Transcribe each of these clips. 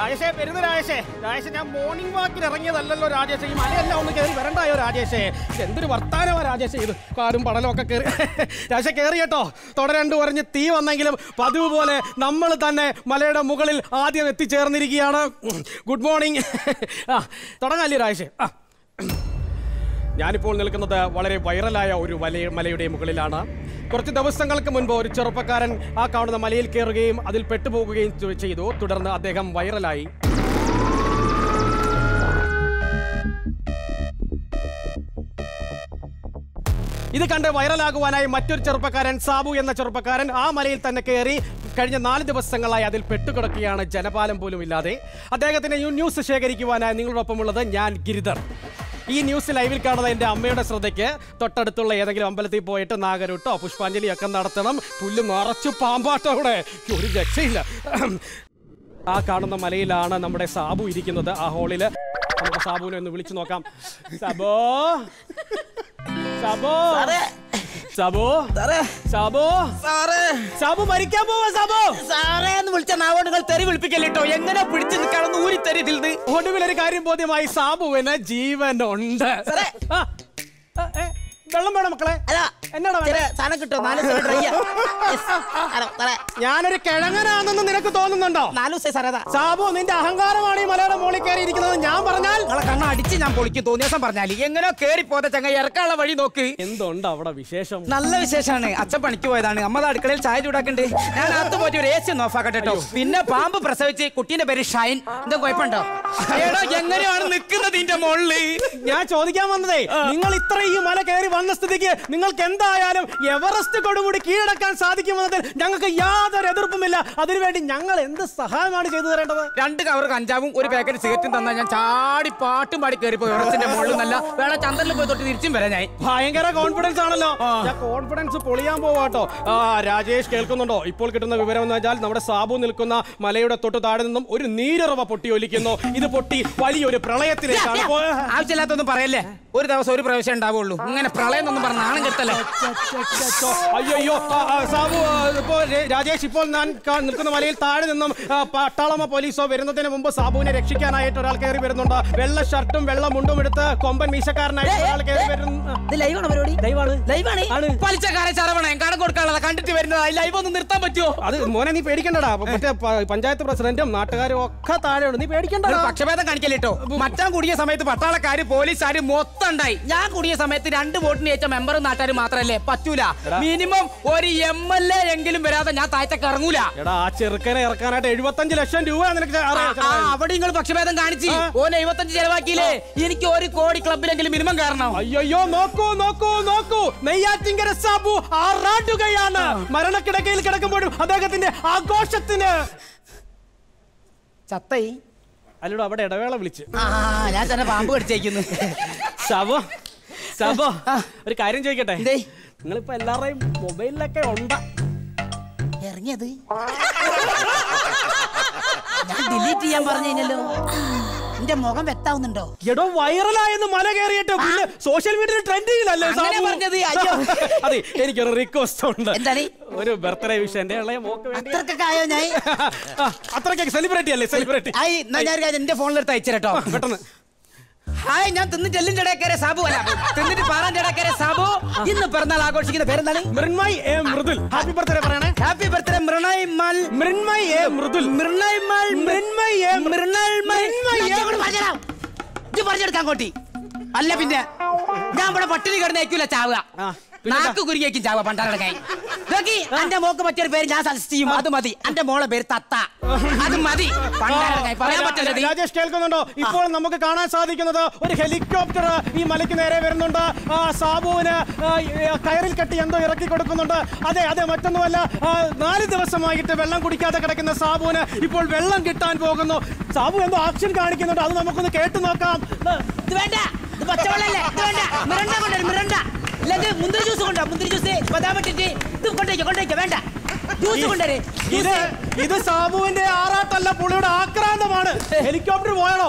രാജേഷേ വരുന്ന രാജേഷേ രാജേഷ് ഞാൻ മോർണിംഗ് വാക്കിന് ഇറങ്ങിയതല്ലല്ലോ രാജേഷ് ഈ മലയെല്ലാം ഒന്ന് കയറി വരണ്ടായോ രാജേഷേ എന്തൊരു വർത്താനമാ രാജേഷ് ഇത് കാടും പടലും ഒക്കെ കയറി രാജേഷ് കയറി കേട്ടോ തുടരണ്ട് പറഞ്ഞ് തീ വന്നെങ്കിലും പതിവ് പോലെ നമ്മൾ തന്നെ മലയുടെ മുകളിൽ ആദ്യം എത്തിച്ചേർന്നിരിക്കുകയാണ് ഗുഡ് മോർണിംഗ് ആ തുടങ്ങാല്ലേ രാജേഷ് ആ ഞാനിപ്പോൾ നിൽക്കുന്നത് വളരെ വൈറലായ ഒരു വല മലയുടെ മുകളിലാണ് കുറച്ച് ദിവസങ്ങൾക്ക് മുൻപ് ഒരു ചെറുപ്പക്കാരൻ ആ കാണുന്ന മലയിൽ കയറുകയും അതിൽ പെട്ടുപോകുകയും ചെ- ചെയ്തു തുടർന്ന് അദ്ദേഹം വൈറലായി ഇത് കണ്ട് വൈറലാകുവാനായി മറ്റൊരു ചെറുപ്പക്കാരൻ സാബു എന്ന ചെറുപ്പക്കാരൻ ആ മലയിൽ തന്നെ കയറി കഴിഞ്ഞ നാല് ദിവസങ്ങളായി അതിൽ പെട്ടുകിടക്കുകയാണ് ജനപാലം പോലും ഇല്ലാതെ അദ്ദേഹത്തിന്റെ ഈ ന്യൂസ് ശേഖരിക്കുവാനായി നിങ്ങളോടൊപ്പമുള്ളത് ഞാൻ ഗിരിധർ ഈ ന്യൂസ് ലൈവിൽ കാണുന്ന എൻ്റെ അമ്മയുടെ ശ്രദ്ധയ്ക്ക് തൊട്ടടുത്തുള്ള ഏതെങ്കിലും അമ്പലത്തിൽ പോയിട്ട് നാഗരൂട്ടോ പുഷ്പാഞ്ജലി ഒക്കെ നടത്തണം പുല്ല് നിറച്ചു പാമ്പാട്ടോ അവിടെ ഒരു രക്ഷയില്ല ആ കാണുന്ന മലയിലാണ് നമ്മുടെ സാബു ഇരിക്കുന്നത് ആ ഹോളില് നമുക്ക് സാബുവിനെ ഒന്ന് വിളിച്ചു നോക്കാം സാബോ സാബോ സാബോ സാറേ സാബോ സാറേ സാബു മരിക്കാൻ പോവാ സാബു സാറേ എന്ന് വിളിച്ച നാവോട് നിങ്ങൾ തെറി വിളിപ്പിക്കല്ലോ എങ്ങനെ പിടിച്ചു നിൽക്കാണെന്ന് ഊരി തെറി ഇതിൽ നിന്ന് ഒടുവിലൊരു കാര്യം ബോധ്യമായി സാബുവിന് ജീവനുണ്ട് സാറേ. ആ, ആ, ഏ, വെള്ളം വേണം മക്കളെ അല്ല എന്നാടാ ചെറിയ വേണ്ടേ? സാധനം കിട്ടോ നാല് ദിവസം ഡ്രൈ സാറേ ഞാനൊരു കിഴങ്ങനാണെന്ന് നിനക്ക് തോന്നുന്നുണ്ടോ നാല് ദിവസം സാറേ അതാ സാബു നിന്റെ അഹങ്കാരമാണ് ഈ മലയുടെ മുകളിൽ കയറി ഇരിക്കുന്നത് ഞാൻ പറഞ്ഞാൽ നിങ്ങളെ കണ്ണ അടിച്ച് ഞാൻ പൊളിക്കും തോന്നിയ ദിവസം പറഞ്ഞാല് എങ്ങനെ കേറി പോത ചങ്ങ ഇറക്കാനുള്ള വഴി നോക്ക് എന്തുണ്ട് അവിടെ വിശേഷം നല്ല വിശേഷമാണ് അച്ഛൻ പണിക്ക് പോയതാണ് അമ്മ ദാ അടുക്കളയിൽ ചായ ചൂടാക്കണ്ട് ഞാൻ അകത്ത് പോയിട്ട് ഒരു ഏസി ഒന്ന് ഓഫാക്കട്ടെ കേട്ടോ പിന്നെ പാമ്പ് പ്രസവിച്ച് കുട്ടീന്റെ പേര് ഷൈൻ എന്താ കുഴപ്പമുണ്ടോ എടാ എങ്ങനെയാണ് നിൽക്കുന്നത് ഇതിന്റെ മുകളില് ഞാൻ ചോദിക്കാൻ വന്നതേ നിങ്ങൾ ഇത്ര ഈ മല കയറി വന്ന സ്ഥിതിക്ക് നിങ്ങൾക്ക് എന്തായാലും എവറസ്റ്റ് കൊടുകൂടി കീഴടക്കാൻ സാധിക്കുമെന്നതിൽ ഞങ്ങൾക്ക് യാതൊരു എതിർപ്പുമില്ല അതിനുവേണ്ടി ഞങ്ങൾ എന്ത് സഹായമാണ് ചെയ്തു തരേണ്ടത് രണ്ട് കവർ കഞ്ചാവും ഒരു പാക്കറ്റ് സിഗരറ്റും തന്നാൽ ഞാൻ ചാടി പാട്ടും പാടി കയറി പോയി ഉറച്ചിന്റെ മുകളിൽ നല്ല വേണം ചന്ദ്രനിൽ പോയി തൊട്ട് തിരിച്ചും വരാം ഞാൻ ഭയങ്കര കോൺഫിഡൻസ് ആണല്ലോ ഞാൻ കോൺഫിഡൻസ് പൊളിയാൻ പോവാട്ടോ ആ രാജേഷ് കേൾക്കുന്നുണ്ടോ ഇപ്പോൾ കിട്ടുന്ന വിവരം എന്ന് വെച്ചാൽ നമ്മുടെ സാബു നിൽക്കുന്ന മലയുടെ തൊട്ട് താഴെ നിന്നും ഒരു നീരുറവ പൊട്ടി ഒലിക്കുന്നു ഇത് പൊട്ടി വലിയൊരു പ്രളയത്തിലേക്കാണ് പോ- ആവശ്യമില്ലാത്തൊന്നും പറയല്ലേ ഒരു ദിവസം ഒരു പ്രവേശം ഉണ്ടാവുള്ളൂ ഇങ്ങനെ പ്രളയം എന്നൊന്നും പറഞ്ഞ നാണം കെട്ടല്ലേ അയ്യോ സാബു ആ, ഇപ്പോ രേ- രാജേഷ് ഇപ്പോൾ ഞാൻ കാ- നിൽക്കുന്ന മലയിൽ താഴെ നിന്നും ആ, പട്ടാളമോ പോലീസോ വരുന്നതിന് മുമ്പ് സാബുവിനെ രക്ഷിക്കാനായിട്ട് ഒരാൾ കയറി വരുന്നുണ്ട് വെള്ള ഷർട്ടും വെള്ള മുണ്ടും എടുത്ത് കൊമ്പൻ മീശക്കാരനായിട്ട് ഒരാൾ കയറി വരുന്നു ഇത് ലൈവാണ് പരിപാടി ദയവാണ് ലൈവാണ് ആണ്. പലിച്ചക്കാരെ ചരവണ കടം കൊടുക്കാനുള്ളത് കണ്ടിട്ട് വരുന്നത് ലൈവ് ഒന്ന് നിർത്താൻ പറ്റുമോ അത് മോനെ നീ പേടിക്കണ്ടടാ മറ്റേ പ- പഞ്ചായത്ത് പ്രസിഡന്റും നാട്ടുകാരും ഒക്കെ താഴെയുണ്ട് നീ പേടിക്കണ്ട ഒരു പക്ഷഭേദം കാണിക്കല്ലേട്ടോ മച്ചാൻ കൂടിയ സമയത്ത് പട്ടാളക്കാര് പോലീസുകാര് മൊത്തം ഉണ്ടായി ഞാൻ കൂടിയ സമയത്ത് രണ്ട് വോട്ടിന് ജയിച്ച മെമ്പറും നാട്ടുകാരും മാത്രല്ലേ പറ്റൂല മിനിമം ഒരു എം എൽ എ എങ്കിലും വരാതെ ഞാൻ താഴത്തേക്ക് ഇറങ്ങൂല എടാ ആ ചെറുക്കനെ ഇറക്കാനായിട്ട് എഴുപത്തഞ്ച് ലക്ഷം രൂപ നിനക്ക് ആ, അറിയാം ആ, അവിടെ നിങ്ങൾ പക്ഷഭേദം കാണിച്ച് ഓൻ എഴുപത്തഞ്ച് ചെലവാക്കിയില്ലേ എനിക്ക് ഒരു കോടി ക്ലബിലെങ്കിലും മിനിമം കാരണം അയ്യോ നോക്കൂ നോക്കൂ നോക്കൂ നെയ്യാറ്റിങ്കര സാബു ആറാട്ടുകയാണ് മരണക്കിടക്കയിൽ കിടക്കുമ്പോഴും അദ്ദേഹത്തിന്റെ ആഘോഷത്തിന് ചത്തൈ അല്ലടോ അവിടെ ഇടവേള വിളിച്ച് ആ ഞാൻ തന്നെ പാമ്പ് കടിച്ചേക്കുന്നു ശവോ ശവോ ഒരു കാര്യം ചോദിക്കട്ടെ എന്തേ നിങ്ങളിപ്പോ എല്ലാവരുടെയും മൊബൈലിലൊക്കെ ഉണ്ടാ ഇറങ്ങിയത് ഞാൻ ഡിലീറ്റ് ചെയ്യാൻ പറഞ്ഞു കഴിഞ്ഞല്ലോ എന്റെ മുഖം വ്യക്താവുന്നുണ്ടോ എടോ വൈറലായെന്ന് മല കയറിയിട്ട് പിന്നെ സോഷ്യൽ മീഡിയയിൽ ട്രെൻഡിങ്ങിലല്ലേ അങ്ങനെ പറഞ്ഞത്, അയ്യോ. അതെ എനിക്കൊരു റിക്വസ്റ്റ് ഉണ്ട് എന്താണ്? ഒരു ബർത്ത്ഡേ വിഷ് എന്റെ ഇളയ മോക്ക് വേണ്ടി അത്രക്കൊക്കെ ആയോ ഞാൻ ആ, അത്രയ്ക്കൊക്കെ സെലിബ്രിറ്റി അല്ലേ സെലിബ്രിറ്റി ആയി എന്നാ ഞാൻ ഒരു കാര്യം എന്റെ ഫോണിലെടുത്ത് അയച്ചു പെട്ടെന്ന് ഹായ് ഞാൻ തിന്നിട്ട് എല്ലിന്റെ ഇടയ്ക്കേറെ സാബു അല്ല തിന്നിട്ട് പാറാന്റെ ഇടയ്ക്കേറെ സാബു ഇന്ന് പിറന്നാൾ ആഘോഷിക്കുന്ന പേരെന്താണ് Mrinmay A Mridul happy birthday പറയണേ ഹാപ്പി ബർത്ത്ഡേ മൃണയ് മൽ മൃണ്മയ് എ മൃദുൽ മൃണയ് മൽ മൃണ്മയ് എ മൃണയ് മൽ മൃണ്മയ് എ പറഞ്ഞുതരാം ഇത് പറഞ്ഞെടുക്കാൻ കോട്ടി അല്ല പിന്നെ ഞാൻ ഇവിടെ പട്ടിണി കിടന്ന് അയക്കൂല ചാവുക ആ, പിന്നെന്താ? നാക്ക് കുരുകിയേക്കും ചാവുക പണ്ടാറടക്കായി നോക്കി എന്റെ മോക്ക് പറ്റിയൊരു പേര് ഞാൻ സജസ്റ്റ് ചെയ്യും അത് മതി എന്റെ മോളെ പേര് തത്ത അത് മതി പണ്ടാറടക്കായി പറയാൻ പറ്റില്ലത് രാജേഷ് കേൾക്കുന്നുണ്ടോ ഇപ്പോൾ നമുക്ക് കാണാൻ സാധിക്കുന്നത് ഒരു ഹെലികോപ്റ്റർ ഈ മലയ്ക്ക് നേരെ വരുന്നുണ്ട് ആ, സാബുവിന് ആ, ഈ കയറിൽ കെട്ടി എന്തോ ഇറക്കി കൊടുക്കുന്നുണ്ട് അതെ അതെ മറ്റൊന്നുമല്ല ആ, നാല് ദിവസമായിട്ട് വെള്ളം കുടിക്കാതെ കിടക്കുന്ന സാബുവിന് ഇപ്പോൾ വെള്ളം കിട്ടാൻ പോകുന്നു സാബു എന്തോ ആക്ഷൻ കാണിക്കുന്നുണ്ട് അത് നമുക്കൊന്ന് കേട്ടു നോക്കാം ഇത് വേണ്ട ഇത് പച്ചവെള്ളല്ലേ ഇത് വേണ്ട മിറണ്ട കൊണ്ടുവരും മിറണ്ട ഇല്ലെങ്കിൽ മുന്തിരി ജ്യൂസ് കൊണ്ടോ മുന്തിരി ജ്യൂസ് ബദാം ഇട്ടിട്ട് ഇത് കൊണ്ടേക്ക് കൊണ്ടേക്ക് വേണ്ട ജ്യൂസ് കൊണ്ടുവരെ ഇത് ഇത് സാബുവിന്റെ ആറാട്ടല്ല പുള്ളിയുടെ ആക്രാന്തമാണ് ഹെലികോപ്റ്റർ പോയാണോ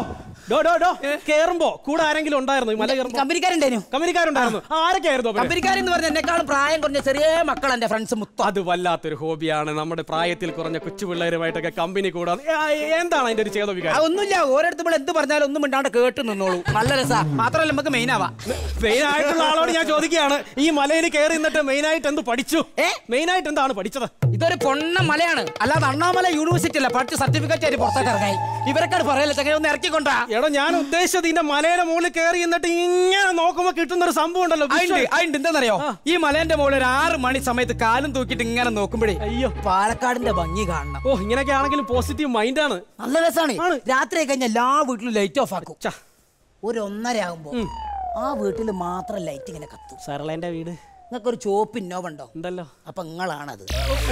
ഡോ ഡോ ഡോ കേറുമ്പോ കൂടെ ആരെങ്കിലും ഉണ്ടായിരുന്നു ഈ മല കയറുമ്പോ കമ്പനിക്കാരുണ്ടേനു കമ്പനിക്കാരുണ്ടായിരുന്നു ആ, ആരൊക്കെയായിരുന്നു അവര്? കമ്പനിക്കാരെന്ന് പറഞ്ഞ എന്നെക്കാളും പ്രായം കുറഞ്ഞ ചെറിയ മക്കൾ എന്റെ ഫ്രണ്ട്സ് മുത്ത അത് വല്ലാത്തൊരു ഹോബിയാണ് നമ്മുടെ പ്രായത്തിൽ കുറഞ്ഞ കൊച്ചു പിള്ളേരുമായിട്ടൊക്കെ കമ്പനി കൂടാൻ ഏ, ആ, എന്താണ് അതിന്റെ ഒരു ചേതോ ആ, വികാരം ഒന്നുമില്ല ഓരോരുത്തർ നമ്മൾ എന്ത് പറഞ്ഞാലും ഒന്നും മിണ്ടാണ്ട് കേട്ട് നിന്നോളൂ നല്ല രസാ മാത്രമല്ല നമുക്ക് മെയിൻ ആവാ മെയിൻ ആയിട്ടുള്ള ആളോട് ഞാൻ ചോദിക്കുകയാണ് ഈ മലയിൽ കയറി നിന്നിട്ട് മെയിൻ ആയിട്ട് എന്ത് പഠിച്ചു ഏ? മെയിൻ ആയിട്ട് എന്താണ് പഠിച്ചത് ഇതൊരു പൊണ്ണ മലയാണ് അല്ലാതെ അണ്ണാമല യൂണിവേഴ്സിറ്റി അല്ല പഠിച്ച സർട്ടിഫിക്കറ്റ് ആയിട്ട് പുറത്തേക്ക് ഇറങ്ങായി ഇവരൊക്കെ പറയല്ലേ ചങ്ങനെ ഒന്ന് ഇറക്കിക്കൊണ്ടാ എടോ ഞാൻ ഉദ്ദേശിച്ചത് ഇതിന്റെ മലയുടെ മുകളിൽ കയറി എന്നിട്ട് ഇങ്ങനെ നോക്കുമ്പോ കിട്ടുന്ന ഒരു സംഭവം ഉണ്ടല്ലോ അതിണ്ട് അതിണ്ട് എന്താണെന്നറിയോ ഈ മലേന്റെ മുകളിൽ ഒരു ആറ് മണി സമയത്ത് കാലും തൂക്കിയിട്ട് ഇങ്ങനെ നോക്കുമ്പോഴേ അയ്യോ പാലക്കാടിന്റെ ഭംഗി കാണണം ഓ ഇങ്ങനെയൊക്കെ ആണെങ്കിലും പോസിറ്റീവ് മൈൻഡാണ് നല്ല രസാണ് ആണ്. രാത്രി ആയി കഴിഞ്ഞാൽ എല്ലാ വീട്ടിലും ലൈറ്റ് ഓഫ് ആക്കും ഛ, ഒരു ഒന്നര ആകുമ്പോ ആ വീട്ടിൽ മാത്രം ലൈറ്റ് ഇങ്ങനെ കത്തും സരളേന്റെ വീട് നിങ്ങൾക്ക് ഒരു ചോപ്പ് ഇന്നോവ ഉണ്ടോ ഉണ്ടല്ലോ അപ്പൊ നിങ്ങളാണത്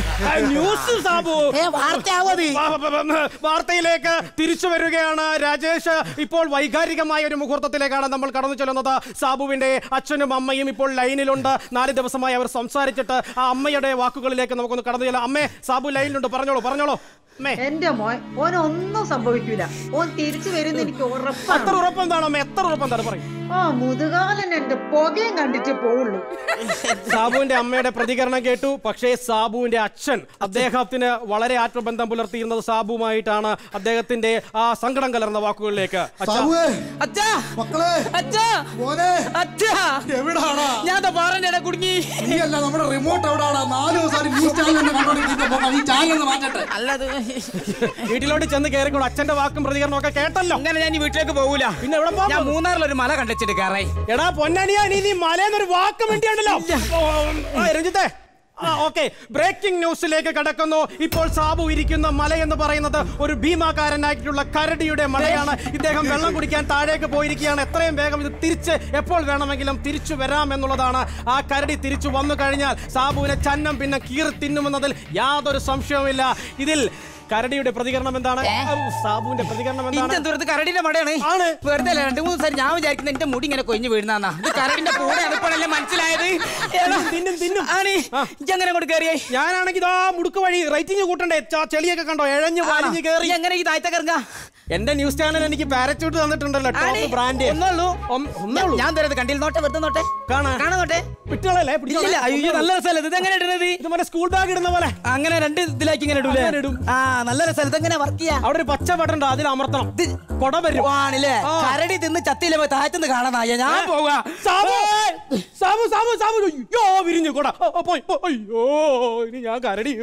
ന്യൂസ് സാബു ഏ വാർത്തയാവത് വാ- വാ- വാ- വാർത്തയിലേക്ക് തിരിച്ചു വരികയാണ് രാജേഷ് ഇപ്പോൾ വൈകാരികമായ ഒരു മുഹൂർത്തത്തിലേക്കാണ് നമ്മൾ കടന്നു ചെല്ലുന്നത് സാബുവിന്റെ അച്ഛനും അമ്മയും ഇപ്പോൾ ലൈനിലുണ്ട് നാല് ദിവസമായി അവർ സംസാരിച്ചിട്ട് ആ അമ്മയുടെ വാക്കുകളിലേക്ക് നമുക്കൊന്ന് കടന്നു ചെല്ലാം അമ്മേ സാബു ലൈനിലുണ്ട് പറഞ്ഞോളൂ പറഞ്ഞോളൂ അമ്മേ എന്റെ മോൻ ഓനൊന്നും സംഭവിക്കൂല ഓൻ തിരിച്ചു വരുന്ന എനിക്ക് എത്ര ഉറപ്പാണ് ഉറപ്പെന്താണ് അമ്മ എത്ര ഉറപ്പെന്താണ് പറയും ആ മുതുകാലൻ എന്റെ പുകയും കണ്ടിട്ട് പോവുള്ളൂ സാബുവിന്റെ അമ്മയുടെ പ്രതികരണം കേട്ടു പക്ഷേ സാബുവിന്റെ അച്ഛൻ അദ്ദേഹത്തിന് വളരെ ആത്മബന്ധം പുലർത്തിയിരുന്നത് സാബുവുമായിട്ടാണ് അദ്ദേഹത്തിന്റെ ആ സങ്കടം കലർന്ന വാക്കുകളിലേക്ക് അച്ഛാ, സാബുവേ അച്ഛാ മക്കളെ അച്ഛാ മോനെ അച്ഛാ എവിടാടാ ഞാൻ ദാ പാറന്റെ ഇടയിൽ കുടുങ്ങി നീയല്ല നമ്മുടെ റിമോട്ട് എവിടാടാ നാല് ദിവസം ന്യൂസ് ചാനൽ തന്നെ കണ്ടോണ്ടിരിക്കുന്ന പോകാൻ ഈ ചാനൽ ഒന്ന് മാറ്റട്ടെ അല്ലത് വീട്ടിലോട്ട് ചെന്ന് കയറിക്കോളൂ അച്ഛന്റെ വാക്കും പ്രതികരണവും ഒക്കെ കേട്ടല്ലോ അങ്ങനെ ഞാൻ ഈ വീട്ടിലേക്ക് പോകൂല പിന്നെ എവിടെ പോകാൻ ഞാൻ മൂന്നാറിലൊരു മല കണ്ടിച്ചിട്ട് കയറായി എടാ പൊന്നനിയാ നീ നീ മലേന്നൊരു വാക്ക് വേണ്ടിയാണല്ലോ ഓ, ആ, രഞ്ജിത്തെ ആ ഓക്കെ ബ്രേക്കിംഗ് ന്യൂസിലേക്ക് കടക്കുന്നു ഇപ്പോൾ സാബു ഇരിക്കുന്ന മല എന്ന് പറയുന്നത് ഒരു ഭീമാകാരനായിട്ടുള്ള കരടിയുടെ മലയാണ് ഇദ്ദേഹം വെള്ളം കുടിക്കാൻ താഴേക്ക് പോയിരിക്കുകയാണ് എത്രയും വേഗം ഇത് തിരിച്ച് എപ്പോൾ വേണമെങ്കിലും തിരിച്ചു വരാം എന്നുള്ളതാണ് ആ കരടി തിരിച്ചു വന്നു കഴിഞ്ഞാൽ സാബുവിനെ ചന്നം പിന്നെ കീറി തിന്നുമെന്നതിൽ യാതൊരു സംശയവുമില്ല ഇതിൽ കരടിയുടെ പ്രതികരണം എന്താണ് ഔ, സാബുവിന്റെ പ്രതികരണം ഇന്റെ എന്താണ് ദൂരത്ത് കരടിന്റെ മടയാണ് ആണ്. വെറുതെ അല്ല രണ്ടു മൂന്ന് ദിവസം ഞാൻ വിചാരിക്കുന്നത് എന്റെ മുടി ഇങ്ങനെ കൊഞ്ഞു വീഴുന്നാ ഇത് കരടിന്റെ കൂടെ അടുപ്പണല്ലേ മനസ്സിലായത് എടാ, തിന്നും, തിന്നും. ആണ് ആ. ഇജ്ജ് അങ്ങനെ അങ്ങോട്ട് കയറിയേ ഞാനാണെങ്കിൽ ഇതാ മുടുക്ക് വഴി റേറ്റിംഗ് കൂട്ടണ്ടേ ചാ- ചെളിയൊക്കെ കണ്ടോ എഴഞ്ഞു വലിഞ്ഞു കയറി ഇയ്യ് എങ്ങനെ ഈ താഴത്തേക്ക് ഇറങ്ങാ എന്റെ ന്യൂസ് ചാനൽ എനിക്ക് പാരച്യൂട്ട് തന്നിട്ടുണ്ടല്ലോ ടോപ്പ് ബ്രാൻഡ് ഒന്നുള്ളൂ ഒന്നേ ഉള്ളൂ ഞാൻ തരുന്നത് കണ്ടിൽ നോട്ടെ വെറുതെ നോട്ടെ കാണാ കാണാൻ നോട്ടെ വിട്ടുകളല്ലേ ഇല്ല അയ്യോ നല്ല രസമല്ലേ ഇത് എങ്ങനെ ഇടുന്നത് ഇത് മറ്റേ സ്കൂൾ ബാഗ് ഇടുന്ന പോലെ അങ്ങനെ രണ്ട് ഇതിലേക്ക് ഇങ്ങനെ ഇടൂലേ അങ്ങനെ ഇടും. ആ നല്ല രസം ഇതെങ്ങനെ വർക്ക് ചെയ്യാ അവിടെ ഒരു പച്ച ബട്ടൺ ഉണ്ട് അതിൽ അമർത്തണം ഇത് കൊട വരും ആണല്ലേ ആ. കരടി തിന്ന് ചത്തിയില്ല താഴത്തുനിന്ന് കാണാനായ ഞാൻ പോവാ സാബു സാബു സാബു സാബു അയ്യോ വിരിഞ്ഞു കൊട ഓ, ഓ, പോയി, പോയി. അയ്യോ ഇനി ഞാൻ കരടി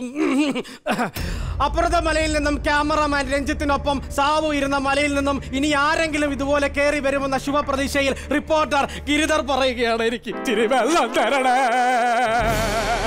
അപ്പുറത്തെ മലയിൽ നിന്നും ക്യാമറമാൻ രഞ്ജിത്തിനൊപ്പം സാബു ഇരുന്ന മലയിൽ നിന്നും ഇനി ആരെങ്കിലും ഇതുപോലെ കയറി വരുമെന്ന ശുഭപ്രതീക്ഷയിൽ റിപ്പോർട്ടർ ഗിരിധർ പറയുകയാണ് എനിക്ക് ഇച്ചിരി വെള്ളം തരണേ